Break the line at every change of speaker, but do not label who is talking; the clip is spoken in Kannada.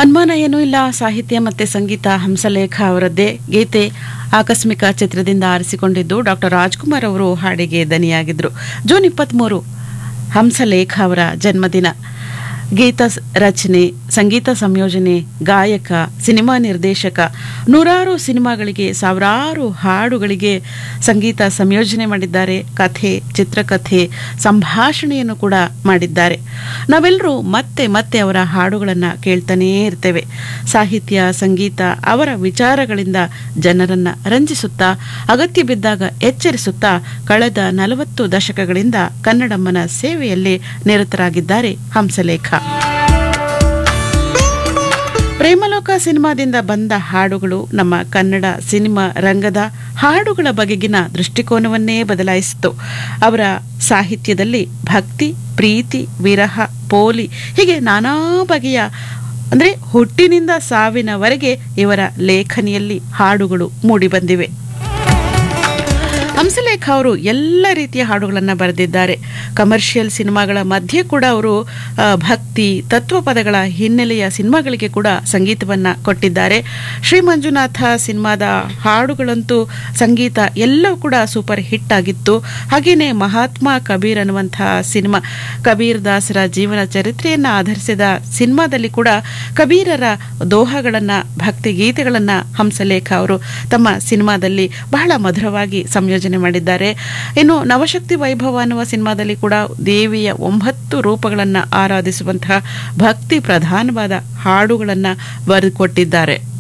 ಅನುಮಾನ ಏನೂ ಇಲ್ಲ ಸಾಹಿತ್ಯ ಮತ್ತೆ ಸಂಗೀತ ಹಂಸಲೇಖ ಅವರದ್ದೇ ಗೀತೆ ಆಕಸ್ಮಿಕ ಚಿತ್ರದಿಂದ ಆರಿಸಿಕೊಂಡಿದ್ದು ಡಾಕ್ಟರ್ ರಾಜ್ಕುಮಾರ್ ಅವರು ಹಾಡಿಗೆ ದನಿಯಾಗಿದ್ರು ಜೂನ್ ಇಪ್ಪತ್ತ್ಮೂರು ಹಂಸಲೇಖ ಅವರ ಜನ್ಮದಿನ ಗೀತ ಸ್- ರಚನೆ ಸಂಗೀತ ಸಂಯೋಜನೆ ಗಾಯಕ ಸಿನಿಮಾ ನಿರ್ದೇಶಕ ನೂರಾರು ಸಿನಿಮಾಗಳಿಗೆ ಸಾವಿರಾರು ಹಾಡುಗಳಿಗೆ ಸಂಗೀತ ಸಂಯೋಜನೆ ಮಾಡಿದ್ದಾರೆ ಕಥೆ ಚಿತ್ರಕಥೆ ಸಂಭಾಷಣೆಯನ್ನು ಕೂಡ ಮಾಡಿದ್ದಾರೆ ನಾವೆಲ್ಲರೂ ಮತ್ತೆ ಮತ್ತೆ ಅವರ ಹಾಡುಗಳನ್ನು ಕೇಳ್ತಾನೇ ಇರ್ತೇವೆ ಸಾಹಿತ್ಯ ಸಂಗೀತ ಅವರ ವಿಚಾರಗಳಿಂದ ಜನರನ್ನ ರಂಜಿಸುತ್ತಾ ಅಗತ್ಯ ಬಿದ್ದಾಗ ಎಚ್ಚರಿಸುತ್ತಾ ಕಳೆದ ನಲವತ್ತು ದಶಕಗಳಿಂದ ಕನ್ನಡಮ್ಮನ ಸೇವೆಯಲ್ಲಿ ನಿರತರಾಗಿದ್ದಾರೆ ಹಂಸಲೇಖ ಪ್ರೇಮಲೋಕ ಸಿನಿಮಾದಿಂದ ಬಂದ ಹಾಡುಗಳು ನಮ್ಮ ಕನ್ನಡ ಸಿನಿಮಾ ರಂಗದ ಹಾಡುಗಳ ಬಗೆಗಿನ ದೃಷ್ಟಿಕೋನವನ್ನೇ ಬದಲಾಯಿಸಿತು ಅವರ ಸಾಹಿತ್ಯದಲ್ಲಿ ಭಕ್ತಿ ಪ್ರೀತಿ ವಿರಹ ಪೋಲಿ ಹೀಗೆ ನಾನಾ ಬಗೆಯ ಅಂದರೆ ಹುಟ್ಟಿನಿಂದ ಸಾವಿನವರೆಗೆ ಇವರ ಲೇಖನಿಯಲ್ಲಿ ಹಾಡುಗಳು ಮೂಡಿಬಂದಿವೆ ಹಂಸಲೇಖ ಅವರು ಎಲ್ಲ ರೀತಿಯ ಹಾಡುಗಳನ್ನು ಬರೆದಿದ್ದಾರೆ ಕಮರ್ಷಿಯಲ್ ಸಿನಿಮಾಗಳ ಮಧ್ಯೆ ಕೂಡ ಅವರು ಆ, ಭಕ್ತಿ ತತ್ವಪದಗಳ ಹಿನ್ನೆಲೆಯ ಸಿನಿಮಾಗಳಿಗೆ ಕೂಡ ಸಂಗೀತವನ್ನ ಕೊಟ್ಟಿದ್ದಾರೆ ಶ್ರೀ ಮಂಜುನಾಥ ಸಿನಿಮಾದ ಹಾಡುಗಳಂತೂ ಸಂಗೀತ ಎಲ್ಲವೂ ಕೂಡ ಸೂಪರ್ ಹಿಟ್ ಆಗಿತ್ತು ಹಾಗೆಯೇ ಮಹಾತ್ಮ ಕಬೀರ್ ಅನ್ನುವಂತಹ ಸಿನಿಮಾ ಕಬೀರ್ ದಾಸರ ಜೀವನ ಚರಿತ್ರೆಯನ್ನ ಆಧರಿಸಿದ ಸಿನಿಮಾದಲ್ಲಿ ಕೂಡ ಕಬೀರರ ದೋಹಗಳನ್ನ ಭಕ್ತಿ ಗೀತೆಗಳನ್ನ ಹಂಸಲೇಖ ಅವರು ತಮ್ಮ ಸಿನಿಮಾದಲ್ಲಿ ಬಹಳ ಮಧುರವಾಗಿ ಸಂಯೋಜನೆ ಮಾಡಿದ್ದಾರೆ ಇನ್ನು ನವಶಕ್ತಿ ವೈಭವ ಅನ್ನುವ ಸಿನಿಮಾದಲ್ಲಿ ಕೂಡ ದೇವಿಯ ಒಂಬತ್ತು ರೂಪಗಳನ್ನ ಆರಾಧಿಸುವಂತಹ ಭಕ್ತಿ ಪ್ರಧಾನವಾದ ಹಾಡುಗಳನ್ನ ಬರೆದುಕೊಟ್ಟಿದ್ದಾರೆ